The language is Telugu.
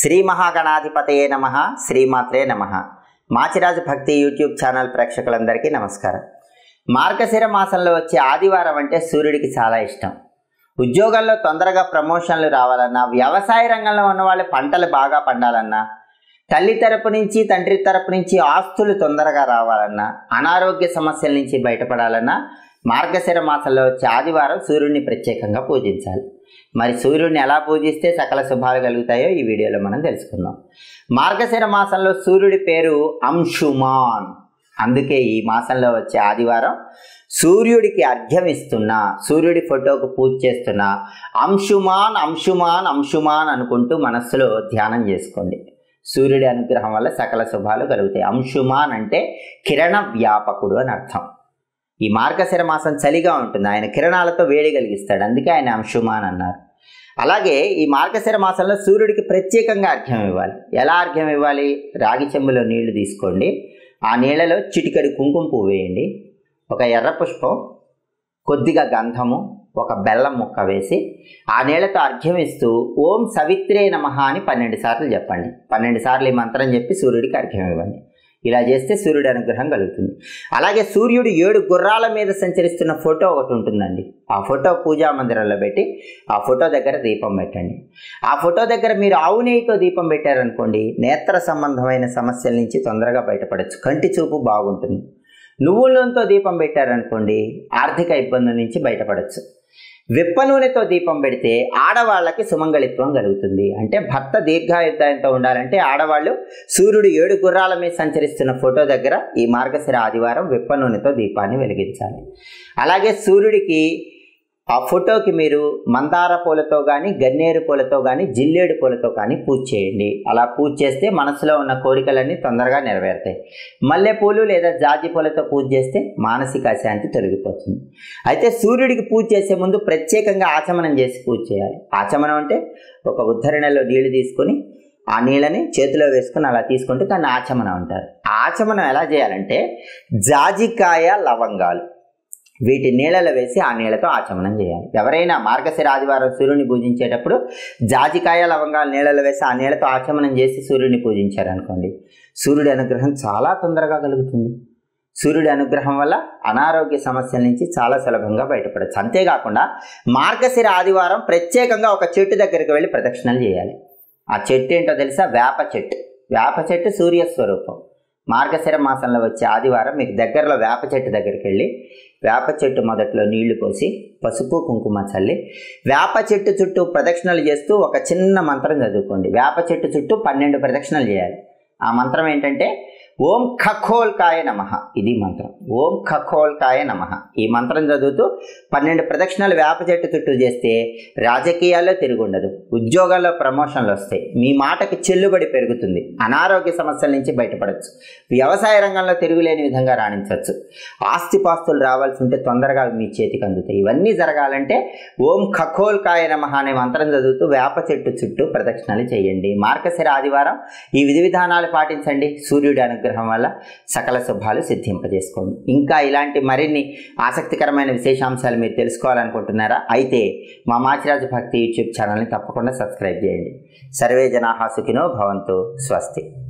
శ్రీ మహాగణాధిపతయే నమ శ్రీమాత్రే నమ మాచిరాజు భక్తి యూట్యూబ్ ఛానల్ ప్రేక్షకులందరికీ నమస్కారం మార్గశిర మాసంలో వచ్చే ఆదివారం అంటే సూర్యుడికి చాలా ఇష్టం ఉద్యోగాల్లో తొందరగా ప్రమోషన్లు రావాలన్నా వ్యవసాయ రంగంలో ఉన్న వాళ్ళ పంటలు బాగా పండాలన్నా తల్లి తరపు నుంచి తండ్రి తరపు నుంచి ఆస్తులు తొందరగా రావాలన్నా అనారోగ్య సమస్యల నుంచి బయటపడాలన్నా మార్గశిర మాసంలో వచ్చే ఆదివారం సూర్యుడిని ప్రత్యేకంగా పూజించాలి మరి సూర్యుడిని ఎలా పూజిస్తే సకల శుభాలు కలుగుతాయో ఈ వీడియోలో మనం తెలుసుకుందాం మార్గశిర మాసంలో సూర్యుడి పేరు అంశుమాన్ అందుకే ఈ మాసంలో వచ్చే ఆదివారం సూర్యుడికి అర్ఘ్యం ఇస్తున్నా సూర్యుడి ఫోటోకు పూజ చేస్తున్నా అంశుమాన్ అంశుమాన్ అంశుమాన్ అనుకుంటూ మనస్సులో ధ్యానం చేసుకోండి సూర్యుడి అనుగ్రహం వల్ల సకల శుభాలు కలుగుతాయి అంశుమాన్ అంటే కిరణ వ్యాపకుడు అని అర్థం ఈ మార్గశిర మాసం చలిగా ఉంటుంది ఆయన కిరణాలతో వేడి కలిగిస్తాడు అందుకే ఆయన అంశుమాన్ అన్నారు అలాగే ఈ మార్గశిర మాసంలో సూర్యుడికి ప్రత్యేకంగా అర్ఘ్యం ఇవ్వాలి ఎలా అర్ఘ్యం ఇవ్వాలి రాగి చెంబులో నీళ్లు తీసుకోండి ఆ నీళ్ళలో చిటికడి కుంకుమ పువ్వు వేయండి ఒక ఎర్ర పుష్పం కొద్దిగా గంధము ఒక బెల్లం ముక్క వేసి ఆ నీళ్ళతో అర్ఘ్యం ఇస్తూ ఓం సవిత్రే నమః అని పన్నెండు సార్లు చెప్పండి పన్నెండు సార్లు ఈ మంత్రం చెప్పి సూర్యుడికి అర్ఘ్యం ఇవ్వండి ఇలా చేస్తే సూర్యుడి అనుగ్రహం కలుగుతుంది అలాగే సూర్యుడు ఏడు గుర్రాల మీద సంచరిస్తున్న ఫోటో ఒకటి ఉంటుందండి ఆ ఫోటో పూజా మందిరంలో పెట్టి ఆ ఫోటో దగ్గర దీపం పెట్టండి ఆ ఫోటో దగ్గర మీరు ఆవు నెయ్యితో దీపం పెట్టారనుకోండి నేత్ర సంబంధమైన సమస్యల నుంచి తొందరగా బయటపడచ్చు కంటి చూపు బాగుంటుంది నువ్వుల నూనెతో దీపం పెట్టారనుకోండి ఆర్థిక ఇబ్బందుల నుంచి బయటపడచ్చు విప్ప నూనెతో దీపం పెడితే ఆడవాళ్ళకి సుమంగళిత్వం కలుగుతుంది అంటే భర్త దీర్ఘాయుద్ధాయంతో ఉండాలంటే ఆడవాళ్ళు సూర్యుడు ఏడు గుర్రాల మీద సంచరిస్తున్న ఫోటో దగ్గర ఈ మార్గశిర ఆదివారం విప్ప నూనెతో దీపాన్ని వెలిగించాలి అలాగే సూర్యుడికి ఆ ఫోటోకి మీరు మందార పూలతో కానీ గన్నేరు పూలతో కానీ జిల్లేడు పూలతో కానీ పూజ చేయండి అలా పూజ చేస్తే మనసులో ఉన్న కోరికలన్నీ తొందరగా నెరవేరుతాయి మల్లెపూలు లేదా జాజి పూలతో పూజ చేస్తే మానసిక అశాంతి తొలగిపోతుంది అయితే సూర్యుడికి పూజ చేసే ముందు ప్రత్యేకంగా ఆచమనం చేసి పూజ చేయాలి ఆచమనం అంటే ఒక ఉద్ధరణలో నీళ్లు తీసుకొని ఆ నీళ్ళని చేతిలో వేసుకొని అలా తీసుకుంటే దాన్ని ఆచమనం అంటారు ఆచమనం ఎలా చేయాలంటే జాజికాయ లవంగాలు వీటి నీళ్ళలో వేసి ఆ నీళ్ళతో ఆచమనం చేయాలి ఎవరైనా మార్గశిర ఆదివారం సూర్యుని పూజించేటప్పుడు జాజికాయ లవంగాలు నీళ్ళలో వేసి ఆ నీళ్ళతో ఆచమనం చేసి సూర్యుని పూజించారనుకోండి సూర్యుడి అనుగ్రహం చాలా తొందరగా కలుగుతుంది సూర్యుడి అనుగ్రహం వల్ల అనారోగ్య సమస్యల నుంచి చాలా సులభంగా బయటపడచ్చు అంతేకాకుండా మార్గశిర ఆదివారం ప్రత్యేకంగా ఒక చెట్టు దగ్గరికి వెళ్ళి ప్రదక్షిణలు చేయాలి ఆ చెట్టు ఏంటో తెలుసా వేప చెట్టు వేప చెట్టు సూర్యస్వరూపం మార్గశిర మాసంలో వచ్చే ఆదివారం మీకు దగ్గరలో వేప చెట్టు దగ్గరికి వెళ్ళి వేప చెట్టు మొదట్లో నీళ్లు పోసి పసుపు కుంకుమ చల్లి వేప చెట్టు చుట్టూ ప్రదక్షిణలు చేస్తూ ఒక చిన్న మంత్రం చదువుకోండి వేప చెట్టు చుట్టూ పన్నెండు ప్రదక్షిణలు చేయాలి ఆ మంత్రం ఏంటంటే ఓం ఖఖోల్కాయ నమ ఇది మంత్రం ఓం ఖఖోల్కాయ నమ ఈ మంత్రం చదువుతూ పన్నెండు ప్రదక్షిణలు వేప చెట్టు చుట్టూ చేస్తే రాజకీయాల్లో తిరుగుండదు ఉద్యోగాల్లో ప్రమోషన్లు వస్తాయి మీ మాటకి చెల్లుబడి పెరుగుతుంది అనారోగ్య సమస్యల నుంచి బయటపడవచ్చు వ్యవసాయ రంగంలో తిరుగులేని విధంగా రాణించవచ్చు ఆస్తిపాస్తులు రావాల్సి ఉంటే తొందరగా అవి మీ చేతికి అందుతాయి ఇవన్నీ జరగాలంటే ఓం ఖఖోల్కాయ నమ అనే మంత్రం చదువుతూ వేప చెట్టు చుట్టూ ప్రదక్షిణలు చేయండి మార్గశిర ఆదివారం ఈ విధి విధానాలు పాటించండి సూర్యుడి అనుగ్రహం వల్ల సకల శుభాలు సిద్ధింపజేసుకోండి ఇంకా ఇలాంటి మరిన్ని ఆసక్తికరమైన విశేషాంశాలు మీరు తెలుసుకోవాలనుకుంటున్నారా అయితే మా మాచిరాజు భక్తి యూట్యూబ్ ఛానల్ని తప్పకుండా సబ్స్క్రైబ్ చేయండి సర్వే జనాహా సుఖినో భవంతు స్వస్తి